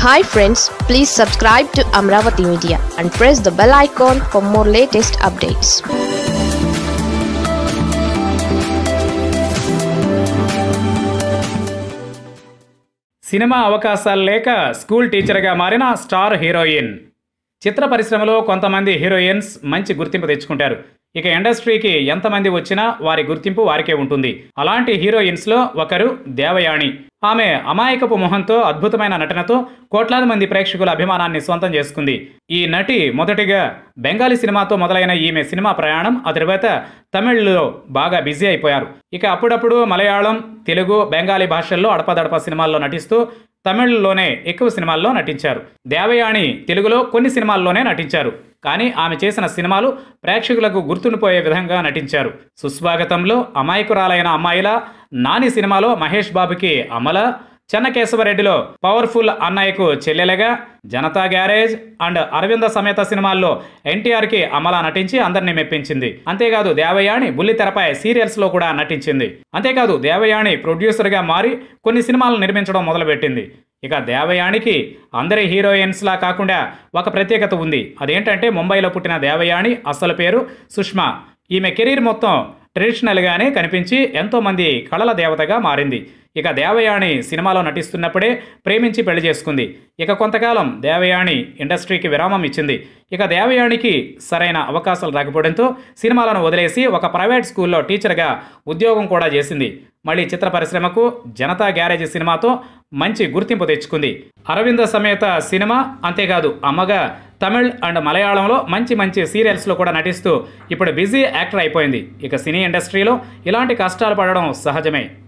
hi friends please subscribe to Amaravati media and press the bell icon for more latest updates cinema అవకాశాలు లేక school టీచర్గా మారిన star heroine చిత్ర పరిశ్రమలో కొంతమంది heroines మంచి గుర్తింపు తెచ్చుకుంటారు ఇక ఇండస్ట్రీకి ఎంతమంది వచ్చినా వారి గుర్తింపు వారికే ఉంటుంది అలాంటి హీరోయిన్స్లో ఒకరు దేవయాని ఆమె అమాయకపు మొహంతో అద్భుతమైన నటనతో కోట్లాది మంది ప్రేక్షకుల అభిమానాన్ని సొంతం చేసుకుంది ఈ నటి మొదటిగా బెంగాలీ సినిమాతో మొదలైన ఈమె సినిమా ప్రయాణం ఆ తర్వాత తమిళ్లో బాగా బిజీ అయిపోయారు ఇక అప్పుడప్పుడు మలయాళం తెలుగు బెంగాలీ భాషల్లో అడపదడప సినిమాల్లో నటిస్తూ తమిళ్లోనే ఎక్కువ సినిమాల్లో నటించారు దేవయాని తెలుగులో కొన్ని సినిమాల్లోనే నటించారు కానీ ఆమె చేసిన సినిమాలు ప్రేక్షకులకు గుర్తుండిపోయే విధంగా నటించారు సుస్వాగతంలో అమాయకురాలైన అమ్మాయిలా నాని సినిమాలో మహేష్ బాబుకి అమల చెన్నకేశవరెడ్డిలో పవర్ఫుల్ అన్నయ్యకు చెల్లెలగా జనతా గ్యారేజ్ అండ్ అరవింద సమేత సినిమాల్లో ఎన్టీఆర్కి అమల నటించి అందరినీ మెప్పించింది అంతేకాదు దేవయాని బుల్లితెరపై సీరియల్స్లో కూడా నటించింది అంతేకాదు దేవయాని ప్రొడ్యూసర్గా మారి కొన్ని సినిమాలు నిర్మించడం మొదలుపెట్టింది ఇక దేవయానికి అందరి హీరోయిన్స్లా కాకుండా ఒక ప్రత్యేకత ఉంది అదేంటంటే ముంబైలో పుట్టిన దేవయాని అసలు పేరు సుష్మా ఈమె కెరీర్ మొత్తం ట్రెడిషనల్గానే కనిపించి ఎంతోమంది కళల దేవతగా మారింది ఇక దేవయాని సినిమాలో నటిస్తున్నప్పుడే ప్రేమించి పెళ్లి చేసుకుంది ఇక కొంతకాలం దేవయాని ఇండస్ట్రీకి విరామం ఇచ్చింది ఇక దేవయానికి సరైన అవకాశాలు రాకపోవడంతో సినిమాలను వదిలేసి ఒక ప్రైవేట్ స్కూల్లో టీచర్గా ఉద్యోగం కూడా చేసింది మళ్ళీ చిత్ర పరిశ్రమకు జనతా గ్యారేజ్ సినిమాతో మంచి గుర్తింపు తెచ్చుకుంది అరవింద సమేత సినిమా అంతేకాదు అమ్మగా తమిళ్ అండ్ మలయాళంలో మంచి మంచి సీరియల్స్లో కూడా నటిస్తూ ఇప్పుడు బిజీ యాక్టర్ అయిపోయింది ఇక సినీ ఇండస్ట్రీలో ఇలాంటి కష్టాలు పడడం సహజమే